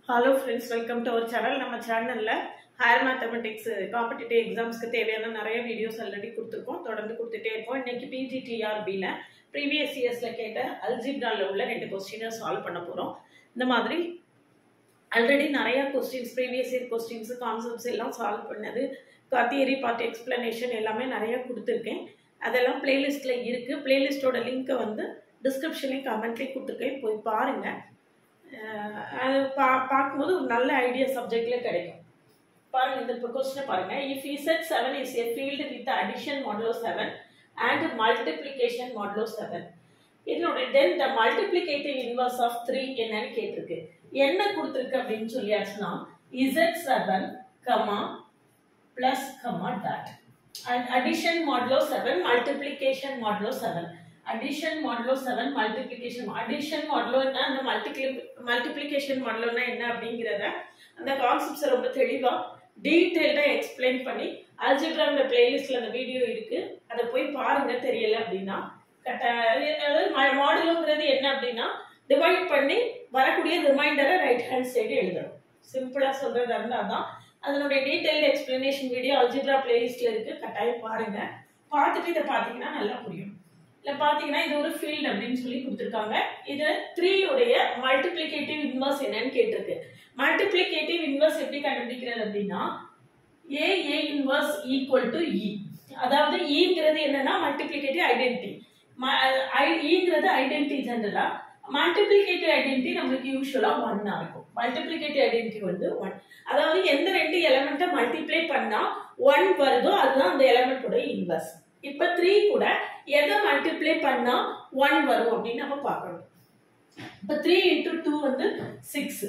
hello friends welcome to our channel நம்ம சேனலில் higher mathematics competitive எக்ஸாம்ஸ்க்கு தேவையான நிறைய வீடியோஸ் ஆல்ரெடி கொடுத்துருக்கோம் தொடர்ந்து கொடுத்துட்டே இருக்கோம் இன்னைக்கு பிஜிடிஆர்பியில் ப்ரீவியஸ் இயர்ஸில் கேட்ட அல்ஜிப்ராவில் உள்ள ரெண்டு கொஸ்டினை சால்வ் பண்ண போகிறோம் இந்த மாதிரி ஆல்ரெடி நிறைய questions previous year questions concepts எல்லாம் சால்வ் பண்ணது தியரி பார்ட் எக்ஸ்பிளனேஷன் எல்லாமே நிறைய கொடுத்துருக்கேன் அதெல்லாம் பிளேலிஸ்ட்டில் இருக்குது பிளேலிஸ்ட்டோட லிங்க்கை வந்து டிஸ்கிரிப்ஷன்லேயும் கமெண்ட்லேயும் கொடுத்துருக்கேன் போய் பாருங்கள் அஹ் அது பா பார்க்கும்போது ஒரு நல்ல ஐடியா சப்ஜெக்ட்ல கிடைக்கும் பாருங்க இந்த இப்போ கொஸ்டினை பாருங்க if Z seven is a field with addition modulo seven and multiplication modulo seven இதனுடைய then the multiplicative inverse of three என்னன்னு கேட்டிருக்கு என்ன கொடுத்துருக்கு அப்படின்னு சொல்லியாச்சுன்னா Z seven comma plus comma dot and addition modulo 7 multiplication modulo 7 addition modulo 7 multiplication addition modulo னா அந்த multiply multiplication மாடலோனா என்ன அப்படிங்கிறத அந்த கான்செப்ட்ஸை ரொம்ப தெளிவா டீட்டெயில்டா எக்ஸ்பிளைன் பண்ணி அல்ஜிப்ராங்கிற பிளேலிஸ்ட்ல அந்த வீடியோ இருக்கு அதை போய் பாருங்க தெரியல அப்படின்னா கட்ட- அதாவது மாடலுங்கிறது என்ன அப்படின்னா டிவைட் பண்ணி வரக்கூடிய ரிமைண்டரை ரைட் ஹேண்ட் சைடு எழுதணும் சிம்பிளா சொல்றதா இருந்தா தான் அதனுடைய டீடைல் எக்ஸ்பிளனேஷன் வீடியோ அல்ஜிப்ரா பிளேலிஸ்ட்ல இருக்கு கட்டாயம் பாருங்க பார்த்துட்டு இதை பார்த்தீங்கன்னா நல்லா புரியும் இல்லை பார்த்தீங்கன்னா இது ஒரு ஃபீல்டு அப்படின்னு சொல்லி கொடுத்துருக்காங்க இது த்ரீ உடைய மல்டிப்ளிகேட்டிவ் இன்வர்ஸ் என்னன்னு கேட்டிருக்கு மல்டிப்ளிகேட்டிவ் இன்வர்ஸ் எப்படி கண்டுபிடிக்கிறது அப்படின்னா A A inverse equal to E அதாவது ஈங்கிறது என்னன்னா மல்டிப்ளிகேட்டிவ் ஐடென்டிட்டி ஈங்கிறது ஐடென்டிட்டி ஜென்ரலா மல்டிப்ளிகேட்டிவ் ஐடென்டிட்டி நம்மளுக்கு யூஸ்வலா ஒன்னா இருக்கும் மல்டிப்ளிகேட்டிவ் ஐடென்டிட்டி வந்து ஒன் அதாவது எந்த ரெண்டு எலமெண்ட்டை மல்டிப்ளை பண்ணா ஒன் வருதோ அதுதான் அந்த எலமெண்டோட இன்வர்ஸ் இப்ப த்ரீ கூட எதை மல்டிப்ளை பண்ணா ஒன் வரும் அப்படின்னு நம்ம பார்க்கணும் இப்ப த்ரீ இன்டூ டூ வந்து six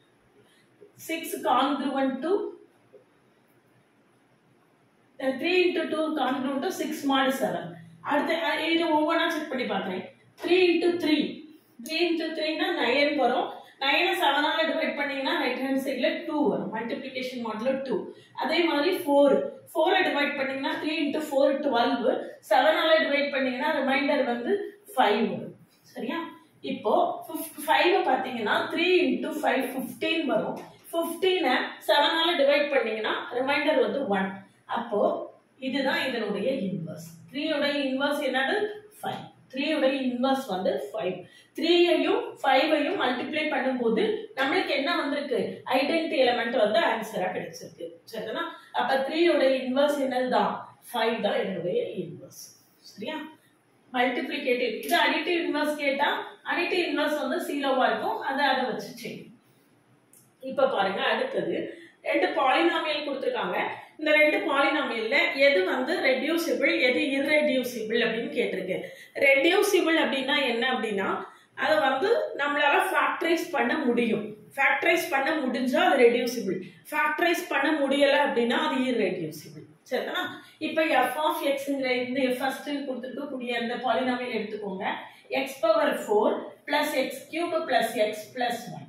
six congruent to three into two congruent to six mod seven அடுத்து அஹ் இது ஒவ்வொன்றா செக் பண்ணி பார்க்குறேன் three into three three into த்ரீனா நயன் வரும் நைனை செவனால டிவைட் பண்ணீங்கன்னா ரைட் ஹேண்ட் சைடில் டூ வரும் மல்டிப்ளிகேஷன் மாடலில் டூ அதே மாதிரி ஃபோர் ஃபோரை டிவைட் பண்ணீங்கன்னா த்ரீ இன்ட்டு ஃபோர் டுவெல் செவனால டிவைட் பண்ணீங்கன்னா ரிமைண்டர் வந்து ஃபைவ் வரும் சரியா இப்போ ஃபைவ் பார்த்தீங்கன்னா த்ரீ இன்ட்டு ஃபைவ் ஃபிஃப்டீன் வரும் ஃபிஃப்டீனை செவனால டிவைட் பண்ணீங்கன்னா ரிமைண்டர் வந்து ஒன் அப்போ இதுதான் இதனுடைய இன்வர்ஸ் த்ரீயோடைய இன்வர்ஸ் என்னது ஃபைவ் த்ரீயோடைய இன்வர்ஸ் வந்து ஃபைவ் த்ரீயையும் ஃபைவையும் மல்டிப்ளை பண்ணும்போது நம்மளுக்கு என்ன வந்திருக்கு ஐடென்டி எலமெண்ட் வந்து ஆன்சரா கிடைச்சிருக்கு சரிதானா அப்ப த்ரீயோட இன்வர்ஸ் என்னதுதான் ஃபைவ் தான் என்னுடைய இன்வர்ஸ் சரியா மல்டிப்ளிகேட்டிவ் இது அடிட்டிவ் இன்வர்ஸ் கேட்டா அடிட்டிவ் இன்வர்ஸ் வந்து சீரோவா இருக்கும் அதை அதை வச்சு செய்யும் இப்ப பாருங்க அடுத்தது ரெண்டு பாலினாமியல் கொடுத்துருக்காங்க இந்த ரெண்டு பாலினாமியல்ல எது வந்து ரெடியூசிபிள் எது இர்ரெடியூசிபிள் அப்படின்னு கேட்டிருக்கு ரெடியூசிபிள் அப்படின்னா என்ன அப்படின்னா அதை வந்து நம்மளால ஃபேக்டரைஸ் பண்ண முடியும் ஃபேக்டரைஸ் பண்ண முடிஞ்சா அது ரெடியூசிபிள் ஃபேக்டரைஸ் பண்ண முடியல அப்படின்னா அது இர்ரெடியூசிபிள் சரிதானா இப்போ எஃப் ஆஃப் எக்ஸ்ங்கிற இந்த ஃபர்ஸ்ட் கொடுத்துருக்கக்கூடிய அந்த பாலினாமியல் எடுத்துக்கோங்க X power four plus X cube plus X plus one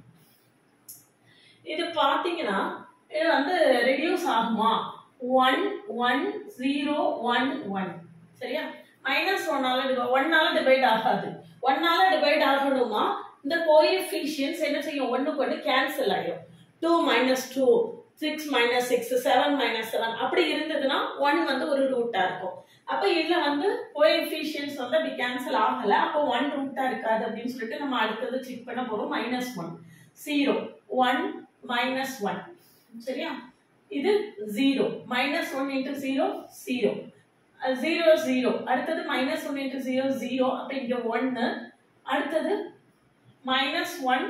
இது பார்த்தீங்கன்னா இது வந்து ரெடியூஸ் ஆகுமா one one zero one one சரியா மைனஸ் ஒன்னால ஒன்னால டிவைட் ஆகாது ஒன்னால டிவைட் ஆகணுமா இந்த கோஎஃபிஷியன்ஸ் என்ன செய்யும் ஒண்ணுக்கு ஒன்று கேன்சல் ஆகிடும் two minus two six minus six seven minus seven அப்படி இருந்ததுன்னா ஒன் வந்து ஒரு ரூட்டா இருக்கும் அப்ப இதுல வந்து கோஎஃபிஷியன்ஸ் வந்து அப்படி கேன்சல் ஆகல அப்போ ஒன் ரூட்டா இருக்காது அப்படின்னு சொல்லிட்டு நம்ம அடுத்தது செக் பண்ண போறோம் minus one zero one minus one சரியா இது zero minus one into zero zero zero zero அடுத்தது minus one into zero zero அப்போ இங்கே ஒன்று அடுத்தது மைனஸ் ஒன்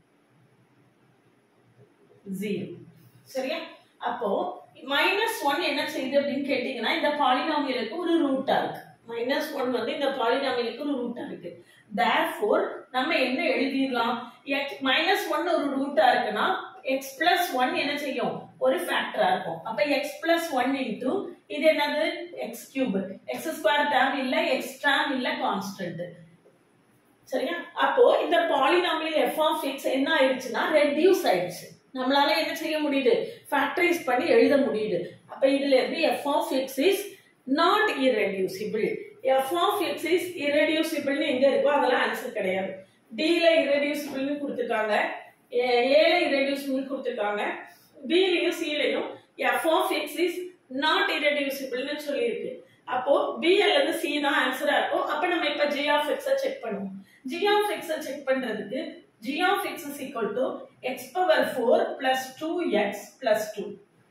ஜீரோ சரியா அப்போ மைனஸ் ஒன் என்ன செய்யுது அப்படின்னு கேட்டிங்கன்னா இந்த பாலினாமியலுக்கு ஒரு ரூட்டா இருக்கு மைனஸ் ஒன் வந்து இந்த பாலினாமியலுக்கு ஒரு ரூட்டா இருக்கு தேர்ஃபோர் நம்ம என்ன எழுதிடலாம் எக்ஸ் மைனஸ் ஒன் ஒரு ரூட்டா இருக்குன்னா எக்ஸ் பிளஸ் ஒன் என்ன செய்யும் ஒரு ஃபேக்டரா இருக்கும் அப்ப எக்ஸ் பிளஸ் ஒன் இன்டூ இது என்னது X cube X square term இல்ல எக்ஸ் டேம் இல்ல கான்ஸ்டன்ட் சரியா அப்போ இந்த பாலினாமியல் எஃப் ஆஃப் எக்ஸ் என்ன ஆயிடுச்சுன்னா ரெடியூஸ் ஆயிடுச்சு நம்மளால என்ன செய்ய முடியுது ஃபேக்டரைஸ் பண்ணி எழுத முடியுது அப்ப இதுல இருந்து F of X is not irreducible F of X is irreducibleனு எங்க இருக்கோ அதெல்லாம் ஆன்சர் கிடையாது டில irreducibleனு கொடுத்துருக்காங்க ஏல இரடியூசிபிள் கொடுத்துருக்காங்க பிலையும் சிலையும் F of X is not இரடியூசிபிள்னு சொல்லியிருக்கு அப்போ பி அல்லது சி தான் ஆன்சரா இருக்கும் அப்ப நம்ம இப்ப ஜி ஆஃப் எக்ஸ செக் பண்ணுவோம் ஜி ஆஃப் எக்ஸ செக் பண்றதுக்கு G of X is equal to X power four plus two X plus two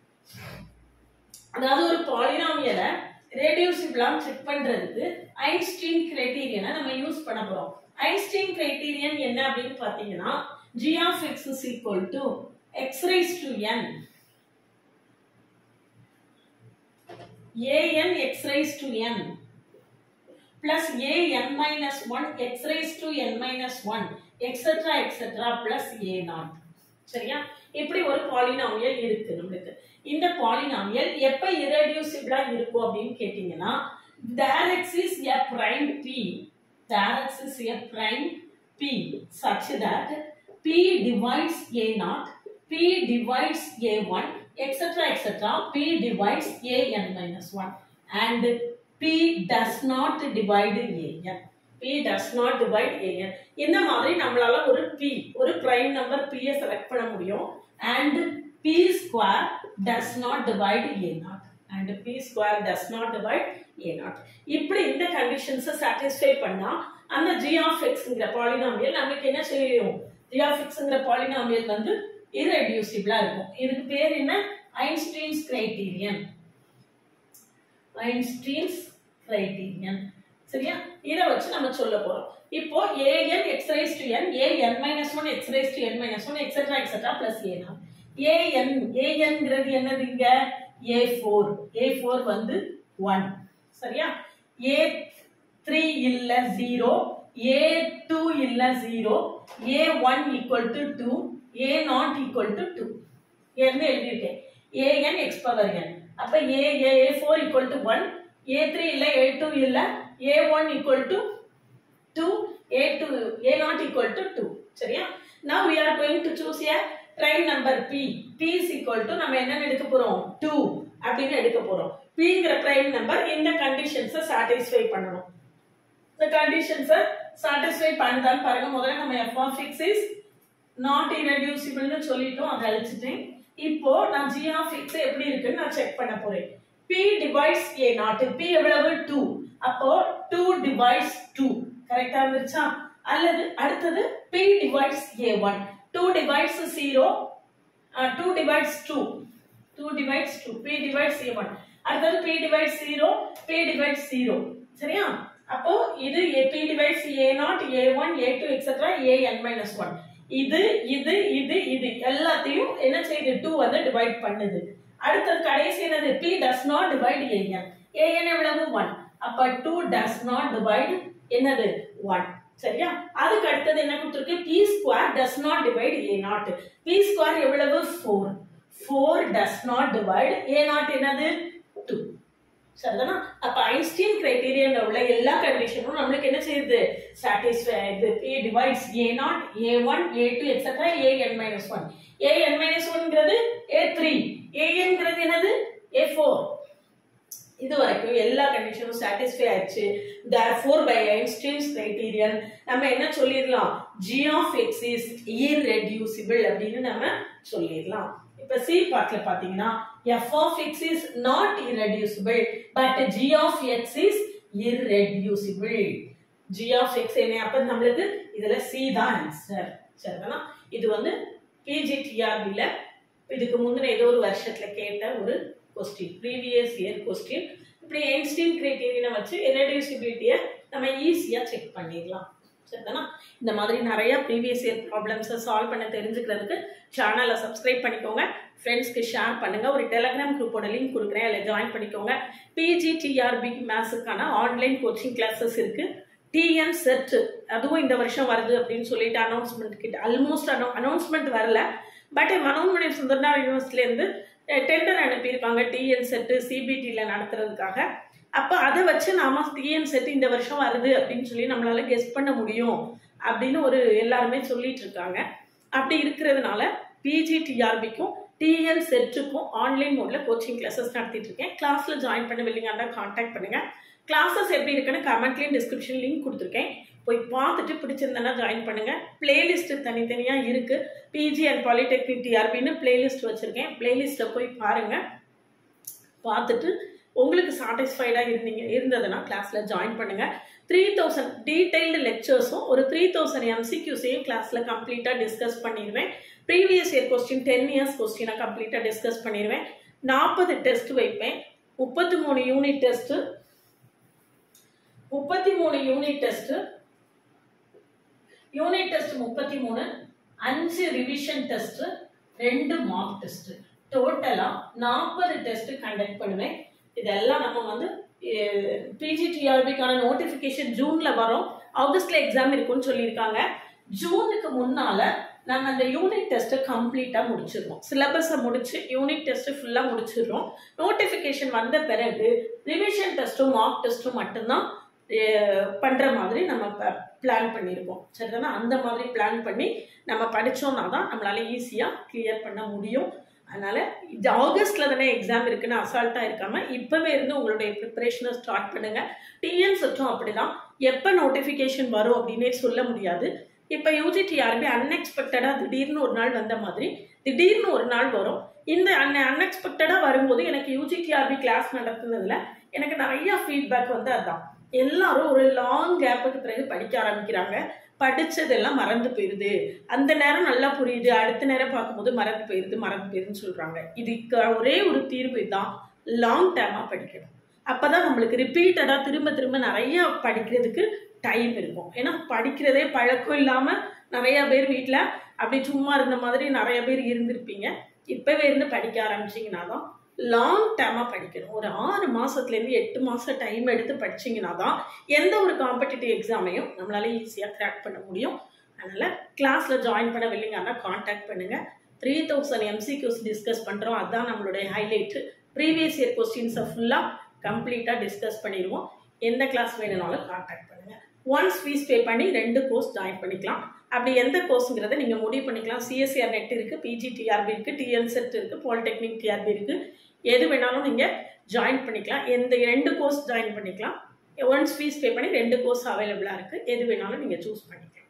அதாவது ஒரு பாலினாமியலை ரேடியூசிபிளாம் செக் பண்றதுக்கு ஐன்ஸ்டீன் கிரைட்டீரியனை நம்ம யூஸ் பண்ண போறோம் ஐன்ஸ்டீன் கிரைட்டீரியன் என்ன அப்படின்னு பாத்தீங்கன்னா g of x is equal to x raised to n an x raised to n plus an minus 1 x raised to n minus 1 etc etc plus a naught சரியா இப்படி ஒரு polynomial இருக்கு நம்மளுக்கு இந்த polynomial எப்ப இரடியூசிபிளா இருக்கும் அப்படின்னு கேட்டீங்கன்னா there exists a prime p there exists a prime p such that p divides a naught p divides a1 etc etc p divides an minus 1 and p does not divide an p does not divide an இந்த மாதிரி நம்மளால ஒரு p ஒரு prime number p ய select பண்ண முடியும் and p square does not divide a naught and p square does not divide a naught இப்படி இந்த கண்டிஷன்ஸை சாட்டிஸ்ஃபை பண்ணா அந்த g of xங்கிற பாலினாமியல் நமக்கு என்ன செய்யும் g of xங்கிற பாலினாமியல் வந்து irreducible இருக்கும் இதுக்கு பேர் என்ன ஐன்ஸ்டீன்ஸ் கிரைட்டீரியன் ஐன்ஸ்டீன்ஸ் கிரைட்டீரியன் சரியா இதை வச்சு நம்ம சொல்ல போறோம் இப்போ an x raised to n an minus 1 x raised to n minus 1 etc etc plus a naught an anங்கிறது என்னது இங்க a4 a4 வந்து 1 சரியா a3 இல்ல 0 a2 இல்ல 0 a1 equal to 2 a not equal to 2 என்ன எழுதியிருக்கேன் an x power n அப்ப a a4 equal to 1 a3 இல்ல a2 இல்ல a1 equal to 2 a2 a not equal to 2 சரியா now we are going to choose a prime number p p is equal to நம்ம என்ன எடுக்க போறோம் 2 அப்படின்னு எடுக்க போறோம் pங்கிற prime number இந்த கண்டிஷன்ஸை சாட்டிஸ்ஃபை பண்ணணும் இந்த கண்டிஷன்ஸை சாட்டிஸ்ஃபை பண்ணுதான்னு பாருங்க முதல்ல நம்ம f of x is not irreducible னு சொல்லிட்டோம் அதை அழிச்சிட்டேன் இப்போ நான் g of x எப்படி இருக்குன்னு நான் செக் பண்ண போறேன் p divides a not p எவ்வளவு 2 அப்போ 2 divides 2 கரெக்டா இருந்துச்சா அல்லது அடுத்தது p divides a1 2 divides 0 uh, 2 divides 2 2 divides 2 p divides a1 அடுத்தது p divides 0 p divides 0 சரியா அப்போ இது a p divides a0 a1 a2 etc an minus 1 இது இது இது இது எல்லாத்தையும் என்ன செய்யுது 2 வந்து டிவைட் பண்ணுது அடுத்தது கடைசி என்னது p does not divide an an எவ்வளவு 1 அப்ப 2 does not divide என்னது 1 சரியா அதுக்கு அடுத்தது என்ன கொடுத்திருக்கு p square does not divide a naught p square எவ்வளவு 4 4 does not divide a naught என்னது 2 சரிதானா அப்ப ஐன்ஸ்டீன் கிரைட்டீரியன்ல உள்ள எல்லா கண்டிஷனும் நம்மளுக்கு என்ன செய்யுது சாட்டிஸ்ஃபை இது p divides a not a1 a2 etcetera an minus 1 an minus 1ங்கிறது a3 anங்கிறது என்னது a4 இது வரைக்கும் எல்லா கண்டிஷனும் சாட்டிஸ்ஃபை ஆயிடுச்சு therefore by einstein's criterion நம்ம என்ன சொல்லிடலாம் g of x is irreducible அப்படின்னு நம்ம சொல்லிடலாம் இப்ப சி பார்ட்ல பாத்தீங்கன்னா f of x is not irreducible but g of x is irreducible g of x என்ன அப்ப நம்மளுக்கு இதுல c தான் ஆன்சர் சரிதானா இது வந்து பிஜிடிஆர்பில இதுக்கு முந்தின ஏதோ ஒரு வருஷத்துல கேட்ட ஒரு கொஸ்டின் ப்ரீவியஸ் இயர் கொஸ்டின் இப்படி ஐன்ஸ்டீன் கிரைட்டீரியனை வச்சு ரெடியூசிபிலிட்டியை நம்ம ஈஸியாக செக் பண்ணிடலாம் சரிதானா இந்த மாதிரி நிறைய ப்ரீவியஸ் இயர் ப்ராப்ளம்ஸை சால்வ் பண்ண தெரிஞ்சுக்கிறதுக்கு சேனலை சப்ஸ்கிரைப் பண்ணிக்கோங்க ஃப்ரெண்ட்ஸ்க்கு ஷேர் பண்ணுங்க ஒரு டெலகிராம் குரூப்போட லிங்க் கொடுக்குறேன் அதில் ஜாயின் பண்ணிக்கோங்க பிஜிடிஆர்பி மேத்ஸுக்கான ஆன்லைன் கோச்சிங் கிளாஸஸ் இருக்கு டிஎன் செட் அதுவும் இந்த வருஷம் வருது அப்படின்னு சொல்லிட்டு அனௌன்ஸ்மெண்ட் கிட்ட ஆல்மோஸ்ட் அனௌன்ஸ்மெண்ட் வரல பட் மனோன்மணி சுந்தர்னார் யூனிவர்சிட்டிலேருந்து டெண்டர் அனுப்பியிருக்காங்க டிஎன் செட்டு சிபிடியில் நடத்துறதுக்காக அப்போ அதை வச்சு நாம டிஎன் செட் இந்த வருஷம் வருது அப்படின்னு சொல்லி நம்மளால கெஸ் பண்ண முடியும் அப்படின்னு ஒரு எல்லாருமே சொல்லிட்டு இருக்காங்க அப்படி இருக்கிறதுனால பிஜிடிஆர்பிக்கும் டிஎன் செட்டுக்கும் ஆன்லைன் மோடில் கோச்சிங் கிளாஸஸ் நடத்திட்டு இருக்கேன் கிளாஸில் ஜாயின் பண்ண வில்லிங்காண்டா காண்டாக்ட் பண்ணுங்க கிளாஸஸ் எப்படி இருக்குன்னு கமெண்ட்லேயும் டிஸ்கிரிப்ஷன் லிங்க் கொடுத்துருக்கேன் போய் பார்த்துட்டு பிடிச்சிருந்தனா ஜாயின் பண்ணுங்க பிளேலிஸ்ட் தனித்தனியாக இருக்கு பிஜி அண்ட் பாலிடெக்னிக் டிஆர்பின்னு பிளேலிஸ்ட் வச்சிருக்கேன் பிளேலிஸ்ட்டை போய் பாருங்க பார்த்துட்டு உங்களுக்கு சாட்டிஸ்ஃபைடாக இருந்தீங்க இருந்ததுன்னா கிளாஸில் ஜாயின் பண்ணுங்க த்ரீ தௌசண்ட் டீடைல்டு லெக்சர்ஸும் ஒரு த்ரீ தௌசண்ட் எம்சிக்யூஸையும் கிளாஸில் கம்ப்ளீட்டாக டிஸ்கஸ் பண்ணிடுவேன் previous year question ten years கொஸ்டினை கம்ப்ளீட்டாக டிஸ்கஸ் பண்ணிடுவேன் நாற்பது டெஸ்ட் வைப்பேன் முப்பத்தி மூணு யூனிட் டெஸ்ட்டு முப்பத்தி மூணு யூனிட் டெஸ்ட்டு யூனிட் டெஸ்ட் முப்பத்தி மூணு அஞ்சு ரிவிஷன் டெஸ்ட் ரெண்டு மார்க் டெஸ்ட் டோட்டலா நாற்பது டெஸ்ட் கண்டக்ட் பண்ணுவேன் இதெல்லாம் நம்ம வந்து பிஜிடிஆர்பிக்கான நோட்டிஃபிகேஷன் ஜூன்ல வரும் ஆகஸ்ட்ல எக்ஸாம் இருக்கும்னு சொல்லியிருக்காங்க ஜூனுக்கு முன்னால நம்ம அந்த யூனிட் டெஸ்ட்டை கம்ப்ளீட்டாக முடிச்சிடுவோம் சிலபஸை முடிச்சு யூனிட் டெஸ்ட்டு ஃபுல்லாக முடிச்சிடுறோம் நோட்டிஃபிகேஷன் வந்த பிறகு ரிவிஷன் டெஸ்ட்டும் மார்க் டெஸ்ட்டும் மட்டும்தான் பண்ணுற மாதிரி நம்ம பிளான் பண்ணியிருக்கோம் சரிதானே அந்த மாதிரி பிளான் பண்ணி நம்ம படித்தோம்னா தான் நம்மளால ஈஸியாக கிளியர் பண்ண முடியும் அதனால இது ஆகஸ்ட்ல தானே எக்ஸாம் இருக்குன்னு அசால்ட்டாக இருக்காம இப்போவே இருந்து உங்களுடைய ப்ரிப்பரேஷனை ஸ்டார்ட் பண்ணுங்க டிஎன் சட்டம் அப்படிதான் எப்போ நோட்டிஃபிகேஷன் வரும் அப்படின்னே சொல்ல முடியாது இப்போ யூஜிடிஆர்பி அன்எக்ஸ்பெக்டடாக திடீர்னு ஒரு நாள் வந்த மாதிரி திடீர்னு ஒரு நாள் வரும் இந்த அன் அன்எக்ஸ்பெக்டடாக வரும்போது எனக்கு யூஜிடிஆர்பி கிளாஸ் நடத்துனதுல எனக்கு நிறைய ஃபீட்பேக் வந்து அதான் எல்லாரும் ஒரு லாங் கேப்புக்கு பிறகு படிக்க ஆரம்பிக்கிறாங்க படிச்சதெல்லாம் மறந்து போயிருது அந்த நேரம் நல்லா புரியுது அடுத்த நேரம் பார்க்கும்போது மறந்து போயிருது மறந்து போயிருதுன்னு சொல்றாங்க இதுக்கு ஒரே ஒரு தீர்வு தான் லாங் டேர்மா படிக்கணும் அப்பதான் நம்மளுக்கு ரிப்பீட்டடா திரும்ப திரும்ப நிறைய படிக்கிறதுக்கு டைம் இருக்கும் ஏன்னா படிக்கிறதே பழக்கம் இல்லாம நிறைய பேர் வீட்டில் அப்படி சும்மா இருந்த மாதிரி நிறைய பேர் இருந்திருப்பீங்க இப்பவே இருந்து படிக்க ஆரம்பிச்சிங்கன்னா தான் லாங் டேர்மாக படிக்கணும் ஒரு ஆறு மாதத்துலேருந்து எட்டு மாதம் டைம் எடுத்து படிச்சிங்கன்னா தான் எந்த ஒரு காம்படிட்டிவ் எக்ஸாமையும் நம்மளால ஈஸியாக கிராக் பண்ண முடியும் அதனால் கிளாஸில் ஜாயின் பண்ண வில்லிங்கன்னா காண்டாக்ட் பண்ணுங்கள் த்ரீ தௌசண்ட் எம்சிக்யூஸ் டிஸ்கஸ் பண்ணுறோம் அதுதான் நம்மளுடைய ஹைலைட்டு ப்ரீவியஸ் இயர் கொஸ்டின்ஸை ஃபுல்லாக கம்ப்ளீட்டாக டிஸ்கஸ் பண்ணிடுவோம் எந்த கிளாஸ் வேணும்னாலும் காண்டாக்ட் பண்ணுங்கள் ஒன்ஸ் ஃபீஸ் பே பண்ணி ரெண்டு கோர்ஸ் ஜாயின் பண்ணிக்கலாம் அப்படி எந்த கோர்ஸுங்கிறத நீங்கள் முடிவு பண்ணிக்கலாம் சிஎஸ்சிஆர் நெட் இருக்குது பிஜி டிஆர்பி இருக்குது டிஎன் செட் இருக்குது பாலிடெக்னிக் டிஆர்பி இருக்குது எது வேணாலும் நீங்கள் ஜாயின் பண்ணிக்கலாம் எந்த ரெண்டு கோர்ஸ் ஜாயின் பண்ணிக்கலாம் ஒன்ஸ் ஃபீஸ் பே பண்ணி ரெண்டு கோர்ஸ் அவைலபிளாக இருக்குது எது வேணாலும் நீங்கள் சூஸ் பண்ணிக்கலாம்